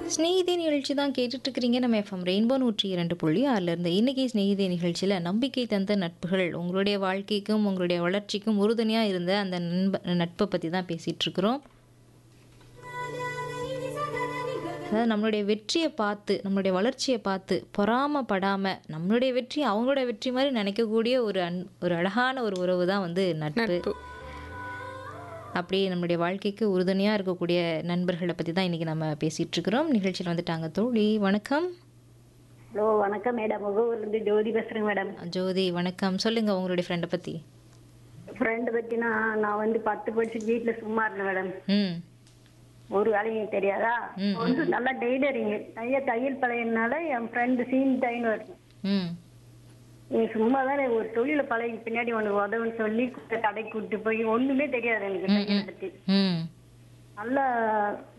ஸ்நேகிதே நிகழ்ச்சி தான் கேட்டுட்டு இருக்கிறீங்க நம்ம எஃப்எம் ரெயின்போ நூற்றி இரண்டு புள்ளி ஆறில் இருந்து இன்னைக்கு ஸ்நேகிதே நிகழ்ச்சியில் நம்பிக்கை தந்த நட்புகள் உங்களுடைய வாழ்க்கைக்கும் உங்களுடைய வளர்ச்சிக்கும் உறுதுணையாக இருந்த அந்த நண்ப நட்பை பற்றி தான் பேசிகிட்டு இருக்கிறோம் அதாவது நம்மளுடைய வெற்றியை பார்த்து நம்மளுடைய வளர்ச்சியை பார்த்து பொறாமப்படாமல் நம்மளுடைய வெற்றி அவங்களோட வெற்றி மாதிரி நினைக்கக்கூடிய ஒரு அன் ஒரு அழகான ஒரு உறவு தான் வந்து நட்பு நட்பு அப்படியே நம்மளுடைய வாழ்க்கைக்கு உறுதுணையாக இருக்கக்கூடிய நண்பர்களை பற்றி தான் இன்றைக்கி நம்ம பேசிகிட்டு இருக்கிறோம் நிகழ்ச்சியில் வந்துட்டாங்க தோழி வணக்கம் ஹலோ வணக்கம் மேடம் முகவூர்லேருந்து ஜோதி பேசுகிறேன் மேடம் ஜோதி வணக்கம் சொல்லுங்கள் உங்களுடைய ஃப்ரெண்டை பற்றி ஃப்ரெண்டு பற்றினா நான் வந்து பத்து படிச்சு வீட்டில் சும்மா இருந்தேன் மேடம் ம் ஒரு வேலையும் தெரியாதா வந்து நல்லா டெய்லரிங் தைய தையல் பழையனால என் ஃப்ரெண்டு சீன் தைன்னு வருது ம் நீ சும்மா தான் ஒரு தொழில பழகி பின்னாடி உனக்கு உதவுன்னு சொல்லி கடைக்கு கூப்பிட்டு போய் ஒண்ணுமே தெரியாது எனக்கு தையல் பத்தி ம் நல்லா